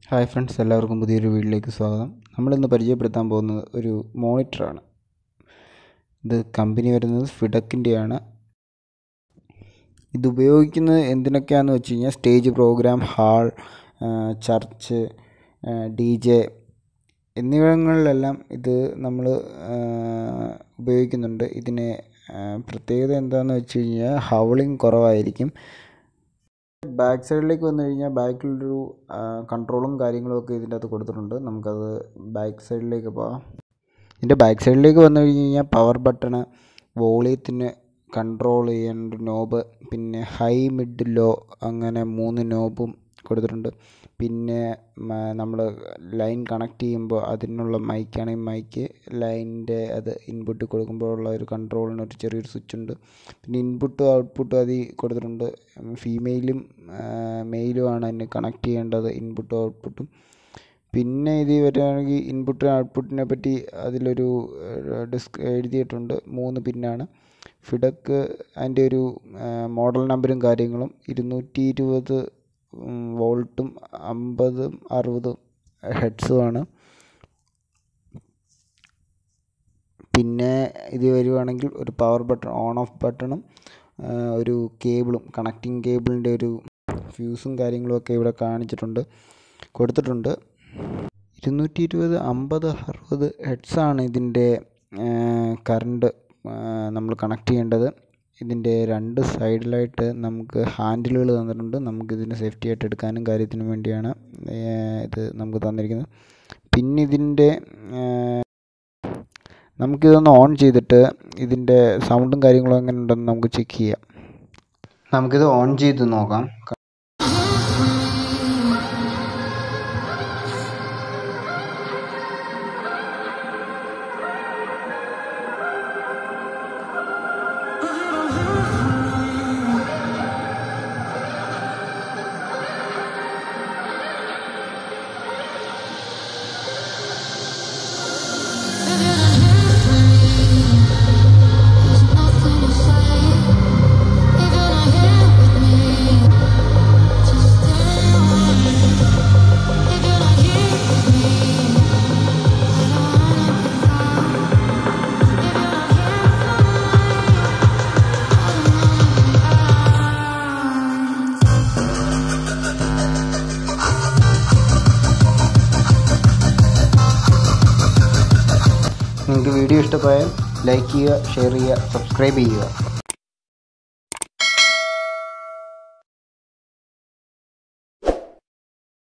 hi friends എല്ലാവർക്കും പുതിയൊരു വീഡിയോയിലേക്ക് സ്വാഗതം നമ്മളിന്ന് പരിചയപ്പെടുത്താൻ പോകുന്നത് ഒരു മോണിറ്ററാണ് ഇത് കമ്പനി വരുന്നത് ഫിഡക്കിൻ്റെയാണ് ഇത് ഉപയോഗിക്കുന്നത് എന്തിനൊക്കെയാണെന്ന് വെച്ച് കഴിഞ്ഞാൽ stage programme hall church D J എന്നിവിടങ്ങളിലെല്ലാം ഇത് നമ്മൾ ഉപയോഗിക്കുന്നുണ്ട് ഇതിന് പ്രത്യേകത എന്താണെന്ന് വെച്ച് കഴിഞ്ഞാൽ ഹൗളിംഗ് കുറവായിരിക്കും ബാക്ക് സൈഡിലേക്ക് വന്നു കഴിഞ്ഞാൽ ബാക്കിലൊരു കൺട്രോളും കാര്യങ്ങളും ഒക്കെ ഇതിൻ്റെ അകത്ത് കൊടുത്തിട്ടുണ്ട് നമുക്കത് ബാക്ക് സൈഡിലേക്ക് പോകാം ഇതിൻ്റെ ബാക്ക് സൈഡിലേക്ക് വന്നു കഴിഞ്ഞ് കഴിഞ്ഞാൽ പവർ ബട്ടണ് വോളിയത്തിന് കൺട്രോൾ ചെയ്യേണ്ട നോബ് പിന്നെ ഹൈ മിഡ് ലോ അങ്ങനെ മൂന്ന് നോബും കൊടുത്തിട്ടുണ്ട് പിന്നെ നമ്മൾ ലൈൻ കണക്ട് ചെയ്യുമ്പോൾ അതിനുള്ള മൈക്കാണെങ്കിൽ മൈക്ക് ലൈനിൻ്റെ അത് ഇൻപുട്ട് കൊടുക്കുമ്പോഴുള്ള ഒരു കൺട്രോളിന് ഒരു ചെറിയൊരു സ്വിച്ച് ഉണ്ട് പിന്നെ ഇൻപുട്ടും ഔട്ട്പുട്ടും അതിൽ കൊടുത്തിട്ടുണ്ട് ഫീമെയിലും മെയിലുമാണ് അതിന് കണക്ട് ചെയ്യേണ്ടത് ഇൻപുട്ടും ഔട്ട്പുട്ടും പിന്നെ ഇത് വരികയാണെങ്കിൽ ഇൻപുട്ട് ഔട്ട്പുട്ടിനെ പറ്റി അതിലൊരു ഡിസ്ക് എഴുതിയിട്ടുണ്ട് മൂന്ന് പിന്നാണ് ഫിഡക്ക് അതിൻ്റെ ഒരു മോഡൽ നമ്പറും കാര്യങ്ങളും ഇരുന്നൂറ്റി ഇരുപത് വോൾട്ടും അമ്പതും അറുപതും ഹെഡ്സുമാണ് പിന്നെ ഇത് വരുവാണെങ്കിൽ ഒരു പവർ ബട്ടൺ ഓൺ ഓഫ് ബട്ടണും ഒരു കേബിളും കണക്റ്റിംഗ് കേബിളിൻ്റെ ഒരു ഫ്യൂസും കാര്യങ്ങളും ഒക്കെ ഇവിടെ കാണിച്ചിട്ടുണ്ട് കൊടുത്തിട്ടുണ്ട് ഇരുന്നൂറ്റി ഇരുപത് അമ്പത് അറുപത് ഹെഡ്സാണ് ഇതിൻ്റെ കറണ്ട് നമ്മൾ കണക്ട് ചെയ്യേണ്ടത് ഇതിൻ്റെ രണ്ട് സൈഡിലായിട്ട് നമുക്ക് ഹാൻഡിലുകൾ തന്നിട്ടുണ്ട് നമുക്കിതിന് സേഫ്റ്റി ആയിട്ട് എടുക്കാനും കാര്യത്തിനും വേണ്ടിയാണ് ഇത് നമുക്ക് തന്നിരിക്കുന്നത് പിന്നെ ഇതിൻ്റെ നമുക്കിതൊന്ന് ഓൺ ചെയ്തിട്ട് ഇതിൻ്റെ സൗണ്ടും കാര്യങ്ങളും എങ്ങനെ ഉണ്ടെന്ന് നമുക്ക് ചെക്ക് ചെയ്യാം നമുക്കിത് ഓൺ ചെയ്ത് നോക്കാം നിങ്ങൾക്ക് വീഡിയോ ഇഷ്ടമായാൽ ലൈക്ക് ചെയ്യുക ഷെയർ ചെയ്യുക സബ്സ്ക്രൈബ് ചെയ്യുക